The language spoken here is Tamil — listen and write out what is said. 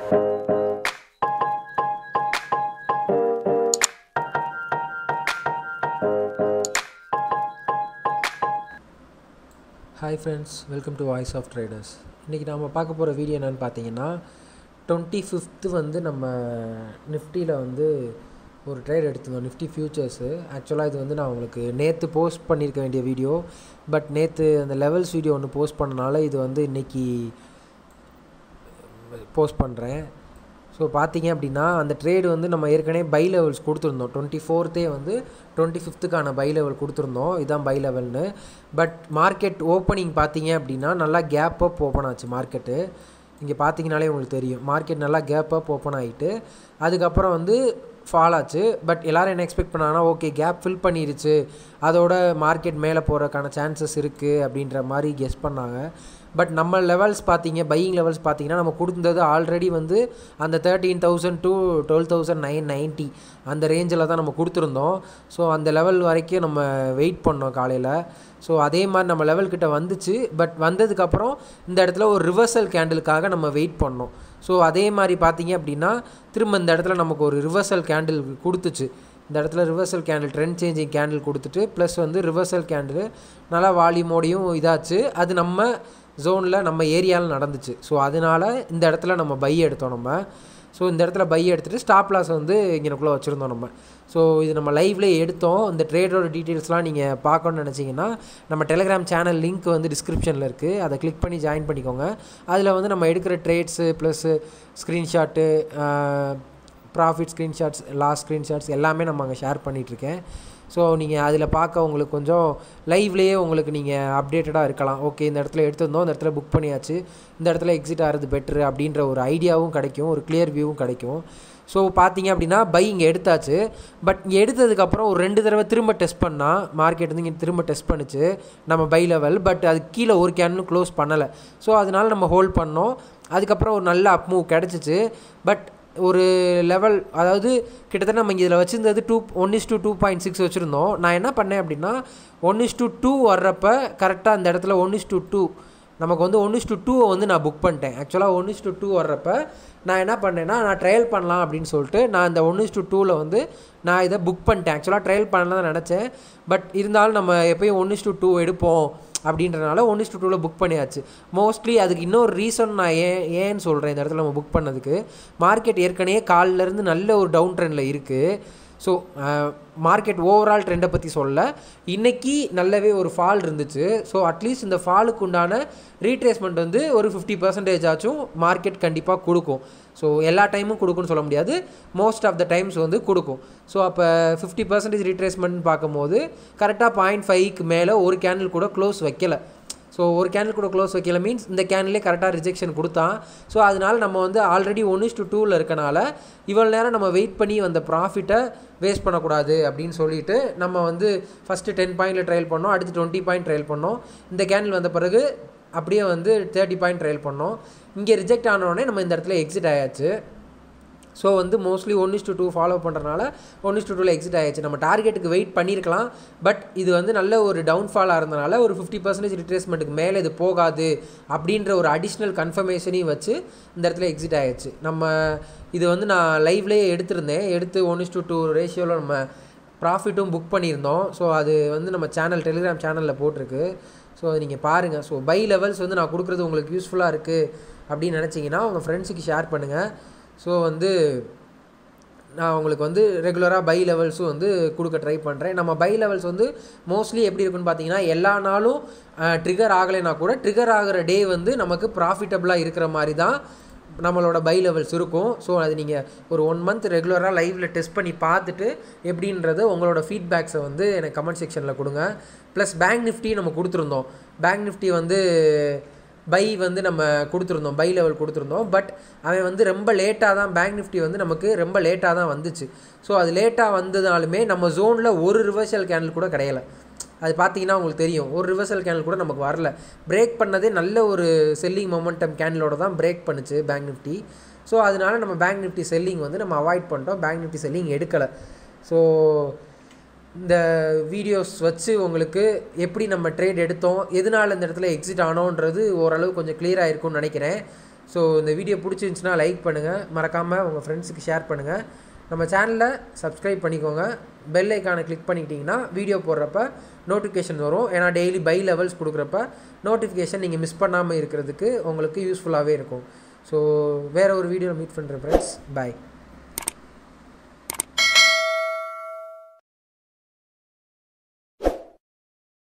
hi friends welcome to voice of traders இன்றைக்கி நம்ம பார்க்க போகிற வீடியோ என்னென்னு பார்த்தீங்கன்னா டுவெண்ட்டி ஃபிஃப்த்து வந்து நம்ம நிஃப்டியில் வந்து ஒரு ட்ரேட் எடுத்திருந்தோம் நிஃப்டி ஃபியூச்சர்ஸு ஆக்சுவலாக இது வந்து நான் உங்களுக்கு நேற்று போஸ்ட் பண்ணியிருக்க வேண்டிய வீடியோ பட் நேற்று அந்த லெவல்ஸ் வீடியோ ஒன்று போஸ்ட் பண்ணனால இது வந்து இன்றைக்கி போஸ்ட் பண்ணுறேன் ஸோ பார்த்தீங்க அப்படின்னா அந்த ட்ரேடு வந்து நம்ம ஏற்கனவே பை லெவல்ஸ் கொடுத்துருந்தோம் டுவெண்ட்டி ஃபோர்த்தே வந்து டுவெண்ட்டி ஃபிஃப்த்துக்கான பை லெவல் கொடுத்துருந்தோம் இதுதான் பை லெவல்னு பட் மார்க்கெட் ஓப்பனிங் பார்த்தீங்க அப்படின்னா நல்லா கேப் அப் ஓப்பன் ஆச்சு மார்க்கெட்டு இங்கே பார்த்தீங்கனாலே உங்களுக்கு தெரியும் மார்க்கெட் நல்லா கேப் அப் ஓப்பன் ஆகிட்டு அதுக்கப்புறம் வந்து ஃபால் ஆச்சு பட் எல்லோரும் என்ன எக்ஸ்பெக்ட் பண்ணாங்கன்னா ஓகே கேப் ஃபில் பண்ணிருச்சு அதோட மார்க்கெட் மேலே போகிறதுக்கான சான்சஸ் இருக்குது அப்படின்ற மாதிரி கெஸ் பண்ணாங்க பட் நம்ம லெவல்ஸ் பார்த்தீங்க பையிங் லெவல்ஸ் பார்த்தீங்கன்னா நம்ம கொடுத்தது ஆல்ரெடி வந்து அந்த thirteen thousand to twelve thousand nine ninety அந்த ரேஞ்சில் தான் நம்ம கொடுத்துருந்தோம் ஸோ அந்த லெவல் வரைக்கும் நம்ம வெயிட் பண்ணோம் காலையில் ஸோ அதே மாதிரி நம்ம லெவல்கிட்ட வந்துச்சு பட் வந்ததுக்கப்புறம் இந்த இடத்துல ஒரு ரிவர்சல் கேண்டிலுக்காக நம்ம வெயிட் பண்ணோம் ஸோ அதே மாதிரி பார்த்தீங்க அப்படின்னா திரும்ப இந்த இடத்துல நமக்கு ஒரு ரிவர்சல் கேண்டில் கொடுத்துச்சு இந்த இடத்துல reversal candle trend changing candle கொடுத்துட்டு ப்ளஸ் வந்து ரிவர்சல் கேண்டில் நல்லா வால்யூமோடையும் இதாச்சு அது நம்ம ஜோனில் நம்ம ஏரியாவில் நடந்துச்சு ஸோ அதனால் இந்த இடத்துல நம்ம பை எடுத்தோம் நம்ம ஸோ இந்த இடத்துல பை எடுத்துகிட்டு ஸ்டாப் லாஸ் வந்து இங்கனக்குள்ளே வச்சுருந்தோம் நம்ம ஸோ இது நம்ம லைவ்லேயே எடுத்தோம் இந்த ட்ரேடோட டீட்டெயில்ஸ்லாம் நீங்கள் பார்க்கணுன்னு நினச்சிங்கன்னா நம்ம டெலிகிராம் சேனல் லிங்க் வந்து டிஸ்கிரிப்ஷனில் இருக்குது அதை கிளிக் பண்ணி ஜாயின் பண்ணிக்கோங்க அதில் வந்து நம்ம எடுக்கிற trades plus screenshot profit screenshots loss screenshots எல்லாமே நம்ம அங்கே ஷேர் பண்ணிகிட்ருக்கேன் ஸோ நீங்கள் அதில் பார்க்க உங்களுக்கு கொஞ்சம் லைவ்லேயே உங்களுக்கு நீங்கள் அப்டேட்டடாக இருக்கலாம் ஓகே இந்த இடத்துல எடுத்திருந்தோம் இந்த இடத்துல புக் பண்ணியாச்சு இந்த இடத்துல எக்ஸிட் ஆகிறது பெட்ரு அப்படின்ற ஒரு ஐடியாவும் கிடைக்கும் ஒரு கிளியர் வியூவும் கிடைக்கும் ஸோ பார்த்தீங்க அப்படின்னா பை இங்கே எடுத்தாச்சு பட் இங்கே எடுத்ததுக்கப்புறம் ஒரு ரெண்டு தடவை திரும்ப டெஸ்ட் பண்ணால் மார்க்கெட் வந்து இங்கே திரும்ப டெஸ்ட் பண்ணிச்சு நம்ம பை லெவல் பட் அது கீழே ஒரு கேனும் க்ளோஸ் பண்ணலை ஸோ அதனால் நம்ம ஹோல்ட் பண்ணோம் அதுக்கப்புறம் ஒரு நல்ல அப் மூவ் கிடச்சிச்சு பட் ஒரு லெவல் அதாவது கிட்டத்தட்ட நம்ம இங்கே இதில் வச்சுருந்தது two one is to two point six வச்சுருந்தோம் நான் என்ன பண்ணேன் அப்படின்னா ஒன் இஸ் டூ டூ வர்றப்ப கரெக்டாக அந்த இடத்துல ஒன் இஸ் டூ டூ நமக்கு வந்து ஒன் இஸ் டூ டூவை வந்து நான் புக் பண்ணிட்டேன் ஆக்சுவலாக ஒன் இஸ் டூ டூ வர்றப்ப நான் என்ன பண்ணேன்னா நான் ட்ரையல் பண்ணலாம் அப்படின்னு சொல்லிட்டு நான் இந்த ஒன் இஸ் டூ டூவில் வந்து நான் இதை புக் பண்ணிட்டேன் ஆக்சுவலாக ட்ரையல் பண்ணலாம் தான் நினச்சேன் பட் இருந்தாலும் நம்ம எப்போயும் ஒன் இஸ் டூ டூ எடுப்போம் அப்படின்றனால ஒன் இஸ் டூ டூவில் புக் பண்ணியாச்சு மோஸ்ட்லி அதுக்கு இன்னொரு ரீசன் நான் ஏன் ஏன்னு சொல்கிறேன் இந்த இடத்துல நம்ம புக் பண்ணதுக்கு மார்க்கெட் ஏற்கனவே காலிலேருந்து நல்ல ஒரு டவுன் ட்ரெண்டில் இருக்குது ஸோ மார்க்கெட் ஓவரால் ட்ரெண்டை பற்றி சொல்ல இன்றைக்கி நல்லாவே ஒரு ஃபால் இருந்துச்சு ஸோ அட்லீஸ்ட் இந்த ஃபாலுக்கு உண்டான ரீட்ரேஸ்மெண்ட் வந்து ஒரு ஃபிஃப்டி பர்சன்டேஜ் ஆச்சும் மார்க்கெட் கண்டிப்பாக கொடுக்கும் ஸோ எல்லா டைமும் கொடுக்குன்னு சொல்ல முடியாது மோஸ்ட் ஆஃப் த டைம்ஸ் வந்து கொடுக்கும் ஸோ அப்போ ஃபிஃப்டி பர்சன்டேஜ் ரீட்ரேஸ்மெண்ட் பார்க்கும்போது கரெக்டாக பாயிண்ட் ஃபைவ்க்கு மேலே ஒரு கேண்டில் கூட க்ளோஸ் வைக்கலை ஸோ ஒரு கேண்டில் கூட க்ளோஸ் வைக்கல மீன்ஸ் இந்த கேண்டிலே கரெக்டாக ரிஜெக்ஷன் கொடுத்தான் ஸோ அதனால் நம்ம வந்து ஆல்ரெடி ஒன் இஸ் டு டூவில் இருக்கனால இவ்வளோ நேரம் நம்ம வெயிட் பண்ணி வந்த ப்ராஃபிட்டை வேஸ்ட் பண்ணக்கூடாது அப்படின்னு சொல்லிட்டு நம்ம வந்து ஃபஸ்ட்டு டென் பாயிண்டில் ட்ரையல் பண்ணோம் அடுத்து டுவெண்ட்டி பாயிண்ட் ட்ரையல் பண்ணோம் இந்த கேண்டில் வந்த பிறகு அப்படியே வந்து தேர்ட்டி பாயிண்ட் ட்ரையல் பண்ணோம் இங்கே ரிஜெக்ட் ஆனோடனே நம்ம இந்த இடத்துல எக்ஸிட் ஆயாச்சு ஸோ வந்து mostly one is to two follow பண்ணுறதுனால ஒன் இஸ் டு டூவில் எக்ஸிட் ஆகிடுச்சு நம்ம டார்கெட்டுக்கு வெயிட் பண்ணியிருக்கலாம் பட் இது வந்து நல்ல ஒரு டவுன்ஃபாலாக இருந்தனால ஒரு ஃபிஃப்டி பர்சன்டேஜ் ரிட்ரேஸ்மெண்ட்டுக்கு மேலே இது போகாது அப்படின்ற ஒரு அடிஷ்னல் கன்ஃபர்மேஷனையும் வச்சு இந்த இடத்துல எக்ஸிட் ஆகிடுச்சு நம்ம இது வந்து நான் லைவ்லேயே எடுத்திருந்தேன் எடுத்து ஒன் இஸ் டு டூ ரேஷியோவில் நம்ம ப்ராஃபிட்டும் புக் பண்ணியிருந்தோம் ஸோ அது வந்து நம்ம சேனல் டெலிகிராம் சேனலில் போட்டிருக்கு ஸோ நீங்கள் பாருங்கள் ஸோ பை லெவல்ஸ் வந்து நான் கொடுக்குறது உங்களுக்கு யூஸ்ஃபுல்லாக இருக்குது அப்படின்னு நினச்சிங்கன்னா உங்கள் ஃப்ரெண்ட்ஸுக்கு ஷேர் பண்ணுங்கள் ஸோ வந்து நான் உங்களுக்கு வந்து ரெகுலராக பை லெவல்ஸும் வந்து கொடுக்க ட்ரை பண்ணுறேன் நம்ம பை லெவல்ஸ் வந்து மோஸ்ட்லி எப்படி இருக்குன்னு பார்த்தீங்கன்னா எல்லா நாளும் ட்ரிகர் ஆகலைன்னா கூட ட்ரிகர் ஆகிற டே வந்து நமக்கு ப்ராஃபிட்டபுளாக இருக்கிற மாதிரி தான் நம்மளோட பை லெவல்ஸ் இருக்கும் ஸோ அது நீங்கள் ஒரு ஒன் மந்த் ரெகுலராக லைவில் டெஸ்ட் பண்ணி பார்த்துட்டு எப்படின்றது உங்களோட ஃபீட்பேக்ஸை வந்து எனக்கு கமெண்ட் செக்ஷனில் கொடுங்க ப்ளஸ் பேங்க் நிஃப்டி நம்ம கொடுத்துருந்தோம் பேங்க் நிஃப்டி வந்து பை வந்து நம்ம கொடுத்துருந்தோம் பை லெவல் கொடுத்துருந்தோம் பட் அவன் வந்து ரொம்ப லேட்டாக தான் பேங்க் நிஃப்டி வந்து நமக்கு ரொம்ப லேட்டாக தான் வந்துச்சு ஸோ அது லேட்டாக வந்ததுனாலுமே நம்ம ஜோனில் ஒரு ரிவர்சல் கேண்டில் கூட கிடையலை அது பார்த்தீங்கன்னா உங்களுக்கு தெரியும் ஒரு ரிவர்சல் கேண்டில் கூட நமக்கு வரல பிரேக் பண்ணதே நல்ல ஒரு செல்லிங் மொமெண்டம் கேண்டிலோட தான் பிரேக் பண்ணுச்சு பேங்க் நிஃப்டி ஸோ அதனால நம்ம பேங்க் நிஃப்டி செல்லிங் வந்து நம்ம அவாய்ட் பண்ணிட்டோம் பேங்க் நிஃப்டி செல்லிங் எடுக்கலை ஸோ இந்த வீடியோஸ் வச்சு உங்களுக்கு எப்படி நம்ம ட்ரேட் எடுத்தோம் எதனால் இந்த இடத்துல எக்ஸிட் ஆனோன்றது ஓரளவு கொஞ்சம் கிளியராக இருக்கும்னு நினைக்கிறேன் ஸோ இந்த வீடியோ பிடிச்சிருந்துச்சுன்னா லைக் பண்ணுங்கள் மறக்காமல் உங்கள் ஃப்ரெண்ட்ஸுக்கு ஷேர் பண்ணுங்கள் நம்ம சேனலை சப்ஸ்கிரைப் பண்ணிக்கோங்க பெல் ஐக்கானை கிளிக் பண்ணிக்கிட்டிங்கன்னா வீடியோ போடுறப்ப நோட்டிஃபிகேஷன் வரும் ஏன்னா டெய்லி பை லெவல்ஸ் கொடுக்குறப்ப நோட்டிஃபிகேஷன் நீங்கள் மிஸ் பண்ணாமல் இருக்கிறதுக்கு உங்களுக்கு யூஸ்ஃபுல்லாகவே இருக்கும் ஸோ வேறு ஒரு வீடியோவில் மீட் பண்ணுறேன் ஃப்ரெண்ட்ஸ் பாய்